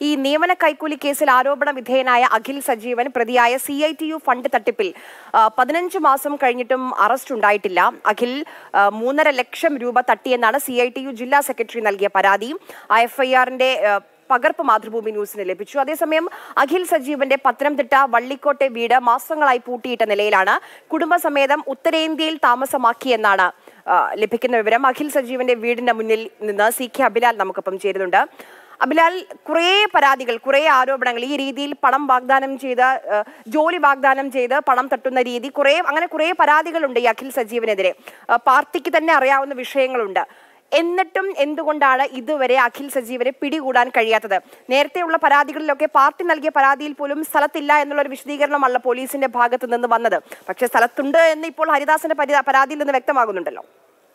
ഈ നിയമന കൈക്കൂലി കേസിൽ ആരോപണ വിധേയനായ അഖിൽ സജീവൻ പ്രതിയായ C I T U fund തട്ടിപ്പിൽ ആ, പതിനഞ്ച് മാസം കഴിഞ്ഞിട്ടും അറസ്റ്റ് ഉണ്ടായിട്ടില്ല അഖിൽ ആ, മൂന്നര ലക്ഷം രൂപ തട്ടിയെന്നാണ് സി ഐ ടി യു ജില്ലാ സെക്രട്ടറി നൽകിയ പരാതി ആ എഫ് ഐ ആറിന്റെ പകർപ്പ് മാതൃഭൂമി ന്യൂസിന് ലഭിച്ചു അതേസമയം അഖിൽ സജീവന്റെ പത്തനംതിട്ട വള്ളിക്കോട്ടെ വീട് മാസങ്ങളായി പൂട്ടിയിട്ട നിലയിലാണ് കുടുംബസമേതം ഉത്തരേന്ത്യയിൽ താമസമാക്കിയെന്നാണ് ആ, ലഭിക്കുന്ന വിവരം അഖിൽ സജീവന്റെ വീടിന്റെ മുന്നിൽ നിന്ന് സി കെ അബിലാൽ നമുക്കൊപ്പം ചേരുന്നുണ്ട് അബിലാൽ കുറേ പരാതികൾ കുറേ ആരോപണങ്ങൾ ഈ രീതിയിൽ പണം വാഗ്ദാനം ചെയ്ത് ആ, ജോലി വാഗ്ദാനം ചെയ്ത് പണം തട്ടുന്ന രീതി കുറേ അങ്ങനെ കുറേ പരാതികളുണ്ട് ഈ അഖിൽ സജീവനെതിരെ ആ, പാർട്ടിക്ക് തന്നെ അറിയാവുന്ന വിഷയങ്ങളുണ്ട് എന്നിട്ടും എന്തുകൊണ്ടാണ് ഇതുവരെ അഖിൽ സജീവനെ പിടികൂടാൻ കഴിയാത്തത് നേരത്തെയുള്ള പരാതികളിലൊക്കെ പാർട്ടി നൽകിയ പരാതിയിൽ പോലും സ്ഥലത്തില്ല എന്നുള്ള ഒരു വിശദീകരണമല്ല പോലീസിന്റെ ഭാഗത്ത് നിന്ന് വന്നത് പക്ഷേ സ്ഥലത്തുണ്ട് എന്ന് ഇപ്പോൾ ഹരിദാസിന്റെ പരി- പരാതിയിൽ നിന്ന് വ്യക്തമാകുന്നുണ്ടല്ലോ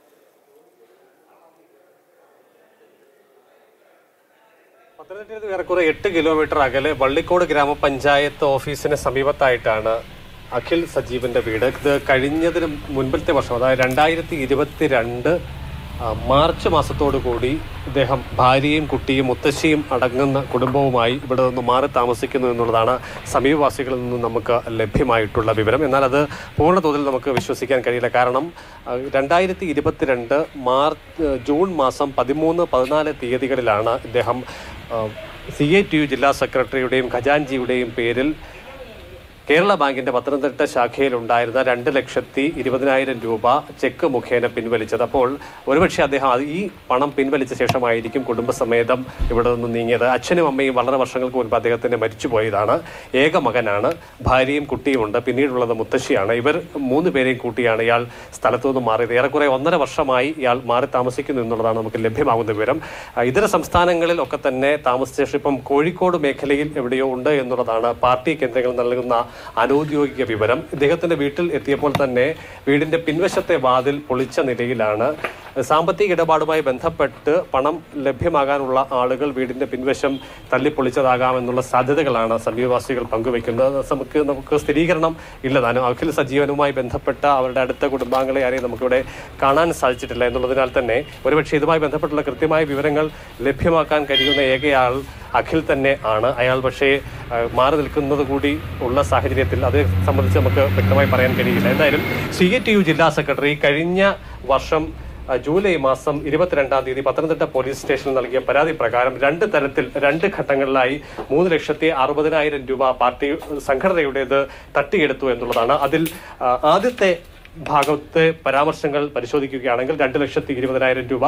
പത്തനംതിട്ടയിൽ നിന്ന് ഏറെക്കുറെ എട്ട് കിലോമീറ്റർ അകലെ വള്ളിക്കോട് ഗ്രാമപഞ്ചായത്ത് ഓഫീസിന് സമീപത്തായിട്ടാണ് അഖിൽ സജീവന്റെ വീട് ഇത് കഴിഞ്ഞതിന് മുൻപത്തെ വർഷം അതായത് രണ്ടായിരത്തി ഇരുപത്തിരണ്ട് മാർച്ച് മാസത്തോടു കൂടി ഇദ്ദേഹം ഭാര്യയും കുട്ടിയും മുത്തശ്ശിയും അടങ്ങുന്ന കുടുംബവുമായി ഇവിടെ നിന്ന് മാറി താമസിക്കുന്നു എന്നുള്ളതാണ് സമീപവാസികളിൽ നിന്ന് നമുക്ക് ലഭ്യമായിട്ടുള്ള വിവരം എന്നാൽ അത് പൂർണ്ണ തോതിൽ നമുക്ക് വിശ്വസിക്കാൻ കഴിയില്ല കാരണം രണ്ടായിരത്തി ഇരുപത്തിരണ്ട് മാർച്ച് ജൂൺ മാസം പതിമൂന്ന് പതിനാല് തീയതികളിലാണ് ഇദ്ദേഹം സി എ ടി യു ജില്ലാ സെക്രട്ടറിയുടെയും ഖജാൻജിയുടെയും പേരിൽ കേരള ബാങ്കിന്റെ പത്തനംതിട്ട ശാഖയിൽ ഉണ്ടായിരുന്ന രണ്ട് ലക്ഷത്തി ഇരുപതിനായിരം രൂപ ചെക്ക് മുഖേന പിൻവലിച്ചത് അപ്പോൾ ഒരുപക്ഷെ അദ്ദേഹം അത് ഈ പണം പിൻവലിച്ച ശേഷമായിരിക്കും കുടുംബസമേതം ഇവിടെ നിന്ന് നീങ്ങിയത് അച്ഛനും അമ്മയും വളരെ വർഷങ്ങൾക്ക് മുൻപ് അദ്ദേഹത്തിന് മരിച്ചുപോയതാണ് ഏക മകനാണ് ഭാര്യയും കുട്ടിയുമുണ്ട് പിന്നീടുള്ളത് മുത്തശ്ശിയാണ് ഇവർ മൂന്ന് പേരെയും കൂട്ടിയാണ് ഇയാൾ സ്ഥലത്തു നിന്ന് മാറിയത് ഏറെക്കുറെ ഒന്നര വർഷമായി ഇയാൾ മാറി താമസിക്കുന്നു എന്നുള്ളതാണ് നമുക്ക് ലഭ്യമാകുന്ന വിവരം ആ, ഇതര സംസ്ഥാനങ്ങളിൽ ഒക്കെ തന്നെ താമസിച്ച ശേഷം ഇപ്പം കോഴിക്കോട് മേഖലയിൽ എവിടെയോ ഉണ്ട് എന്നുള്ളതാണ് പാർട്ടി കേന്ദ്രങ്ങൾ നൽകുന്ന അനൗദ്യോഗിക വിവരം ഇദ്ദേഹത്തിന്റെ വീട്ടിൽ എത്തിയപ്പോൾ തന്നെ വീടിന്റെ പിൻവശത്തെ വാതിൽ പൊളിച്ച നിലയിലാണ് സാമ്പത്തിക ഇടപാടുമായി ബന്ധപ്പെട്ട് പണം ലഭ്യമാകാനുള്ള ആളുകൾ വീടിന്റെ പിൻവശം തല്ലിപ്പൊളിച്ചതാകാമെന്നുള്ള സാധ്യതകളാണ് സമീപവാസികൾ പങ്കുവെക്കുന്നത് അത് നമുക്ക് നമുക്ക് സ്ഥിരീകരണം ഇല്ലതാനും അഖിൽ സജീവനുമായി ബന്ധപ്പെട്ട അവരുടെ അടുത്ത കുടുംബാംഗങ്ങളെ ആരെയും നമുക്കിവിടെ കാണാൻ സാധിച്ചിട്ടില്ല എന്നുള്ളതിനാൽ തന്നെ ഒരുപക്ഷെ ഇതുമായി ബന്ധപ്പെട്ടുള്ള കൃത്യമായ വിവരങ്ങൾ ലഭ്യമാക്കാൻ കഴിയുന്ന ഏകയാൾ അഖിൽ തന്നെ ആണ് അയാൾ പക്ഷേ ആ, മാറി നിൽക്കുന്നത് കൂടി ഉള്ള സാഹചര്യത്തിൽ അത് സംബന്ധിച്ച് നമുക്ക് വ്യക്തമായി പറയാൻ കഴിയില്ല എന്തായാലും സി എ ടി യു ജില്ലാ സെക്രട്ടറി കഴിഞ്ഞ വർഷം ആ, ജൂലൈ മാസം ഇരുപത്തിരണ്ടാം തീയതി പത്തനംതിട്ട പോലീസ് സ്റ്റേഷനിൽ നൽകിയ പരാതി പ്രകാരം രണ്ട് തരത്തിൽ രണ്ട് ഘട്ടങ്ങളിലായി മൂന്ന് ലക്ഷത്തി അറുപതിനായിരം രൂപ പാർട്ടി സംഘടനയുടേത് തട്ടിയെടുത്തു എന്നുള്ളതാണ് അതിൽ ആ, ആദ്യത്തെ ഭാഗത്തെ പരാമർശങ്ങൾ പരിശോധിക്കുകയാണെങ്കിൽ രണ്ട് ലക്ഷത്തി ഇരുപതിനായിരം രൂപ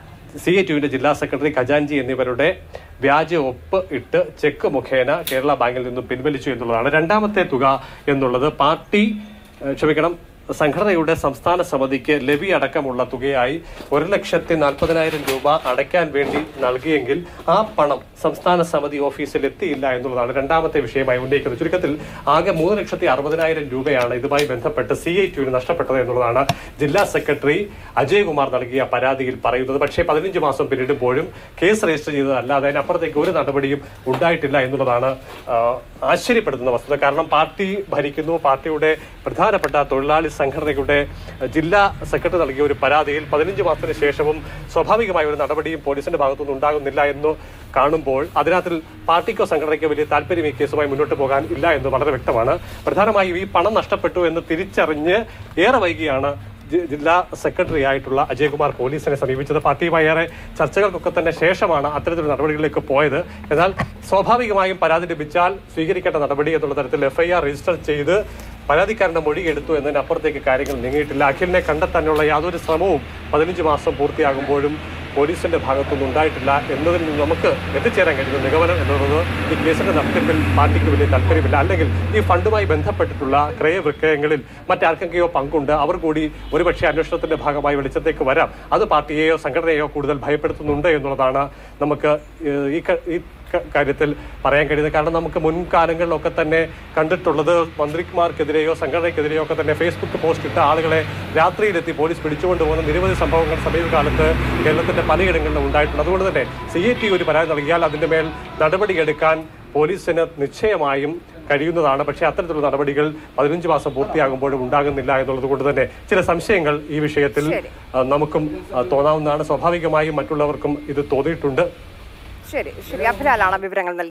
സി എ ടുവിന്റെ ജില്ലാ സെക്രട്ടറി ഖജാൻജി എന്നിവരുടെ വ്യാജ ഒപ്പ് ഇട്ട് ചെക്ക് മുഖേന കേരള ബാങ്കിൽ നിന്നും പിൻവലിച്ചു എന്നുള്ളതാണ് രണ്ടാമത്തെ തുക എന്നുള്ളത് പാർട്ടി ഏഹ്, ക്ഷമിക്കണം സംഘടനയുടെ സംസ്ഥാന സമിതിക്ക് ലവി അടക്കമുള്ള തുകയായി ഒരു ലക്ഷത്തി നാൽപ്പതിനായിരം രൂപ അടയ്ക്കാൻ വേണ്ടി നൽകിയെങ്കിൽ ആ പണം സംസ്ഥാന സമിതി ഓഫീസിൽ എത്തിയില്ല എന്നുള്ളതാണ് രണ്ടാമത്തെ വിഷയമായി ഉന്നയിക്കുന്നത് ചുരുക്കത്തിൽ ആകെ മൂന്ന് ലക്ഷത്തി അറുപതിനായിരം രൂപയാണ് ഇതുമായി ബന്ധപ്പെട്ട് സി ഐ ടിയുവിന് നഷ്ടപ്പെട്ടത് എന്നുള്ളതാണ് ജില്ലാ സെക്രട്ടറി അജയ്കുമാർ നൽകിയ പരാതിയിൽ പറയുന്നത് പക്ഷേ പതിനഞ്ച് മാസം പിന്നിടുമ്പോഴും കേസ് രജിസ്റ്റർ ചെയ്തതല്ലാതെ അതിനപ്പുറത്തേക്ക് ഒരു നടപടിയും ഉണ്ടായിട്ടില്ല എന്നുള്ളതാണ് ആ, ആശ്ചര്യപ്പെടുത്തുന്ന വസ്തുത കാരണം പാർട്ടി ഭരിക്കുന്നു പാർട്ടിയുടെ പ്രധാനപ്പെട്ട തൊഴിലാളി സംഘടനയുടെ ജില്ലാ സെക്രട്ടറി നൽകിയ ഒരു പരാതിയിൽ പതിനഞ്ച് മാസത്തിന് ശേഷവും സ്വാഭാവികമായ ഒരു നടപടിയും പോലീസിന്റെ ഭാഗത്തുനിന്ന് ഉണ്ടാകുന്നില്ല എന്ന് കാണുമ്പോൾ അതിനകത്തിൽ പാർട്ടിക്കോ സംഘടനയ്ക്കോ വലിയ താല്പര്യം ഈ കേസുമായി മുന്നോട്ട് പോകാൻ ഇല്ല എന്ന് വളരെ വ്യക്തമാണ് പ്രധാനമായും ഈ പണം നഷ്ടപ്പെട്ടു എന്ന് തിരിച്ചറിഞ്ഞ് ഏറെ വൈകിയാണ് ജി- ജില്ലാ സെക്രട്ടറി ആയിട്ടുള്ള അജയ്കുമാർ പോലീസിനെ സമീപിച്ചത് പാർട്ടിയുമായി ഏറെ ചർച്ചകൾക്കൊക്കെ തന്നെ ശേഷമാണ് അത്തരത്തിലുള്ള നടപടികളിലേക്ക് പോയത് എന്നാൽ സ്വാഭാവികമായും പരാതി ലഭിച്ചാൽ സ്വീകരിക്കേണ്ട നടപടി എന്നുള്ള തരത്തിൽ എഫ്ഐആർ രജിസ്റ്റർ ചെയ്ത് പരാതിക്കാരന്റെ മൊഴി എടുത്തു എന്നതിനപ്പുറത്തേക്ക് കാര്യങ്ങൾ നീങ്ങിയിട്ടില്ല അഖിലിനെ കണ്ടെത്താനുള്ള യാതൊരു ശ്രമവും പതിനഞ്ച് മാസം പൂർത്തിയാകുമ്പോഴും പോലീസിന്റെ ഭാഗത്തുനിന്ന് ഉണ്ടായിട്ടില്ല എന്നതിൽ നിന്ന് നമുക്ക് എത്തിച്ചേരാൻ കഴിയുന്ന നിഗമനം എന്നുള്ളത് ഈ കേസിന്റെ നടത്തിപ്പിൽ പാർട്ടിക്ക് വലിയ താല്പര്യമില്ല അല്ലെങ്കിൽ ഈ ഫണ്ടുമായി ബന്ധപ്പെട്ടിട്ടുള്ള ക്രയവിക്രയങ്ങളിൽ മറ്റാർക്കെങ്കിലോ പങ്കുണ്ട് അവർ കൂടി ഒരുപക്ഷെ അന്വേഷണത്തിന്റെ ഭാഗമായി വെളിച്ചത്തേക്ക് വരാം അത് പാർട്ടിയെയോ സംഘടനയെയോ കൂടുതൽ ഭയപ്പെടുത്തുന്നുണ്ട് എന്നുള്ളതാണ് നമുക്ക് ഏഹ്, ഈ ക- ഈ ക- കാര്യത്തിൽ പറയാൻ കഴിയുന്നത് കാരണം നമുക്ക് മുൻകാലങ്ങളിലൊക്കെ തന്നെ കണ്ടിട്ടുള്ളത് മന്ത്രിമാർക്കെതിരെയോ സംഘടനയ്ക്കെതിരെയോ ഒക്കെ തന്നെ ഫേസ്ബുക്ക് പോസ്റ്റ് ഇട്ട ആളുകളെ രാത്രിയിലെത്തി പോലീസ് പിടിച്ചുകൊണ്ട് പോകുന്ന നിരവധി സംഭവങ്ങൾ സമീപകാലത്ത് കേരളത്തിന്റെ പലയിടങ്ങളിലും ഉണ്ടായിട്ടുണ്ട് അതുകൊണ്ട് തന്നെ സി എ ടി ഒരു പരാതി നൽകിയാൽ അതിന്റെ മേൽ നടപടിയെടുക്കാൻ പോലീസിന് നിശ്ചയമായും കഴിയുന്നതാണ് പക്ഷേ അത്തരത്തിലുള്ള നടപടികൾ പതിനഞ്ച് മാസം പൂർത്തിയാകുമ്പോഴും ഉണ്ടാകുന്നില്ല എന്നുള്ളത് കൊണ്ട് തന്നെ ചില സംശയങ്ങൾ ഈ വിഷയത്തിൽ ശരി. ആ, നമുക്കും ആ, തോന്നാവുന്നതാണ് സ്വാഭാവികമായും മറ്റുള്ളവർക്കും ഇത് തോന്നിയിട്ടുണ്ട് ശരി ശരി അഭിലാലാണ് വിവരങ്ങൾ നൽകി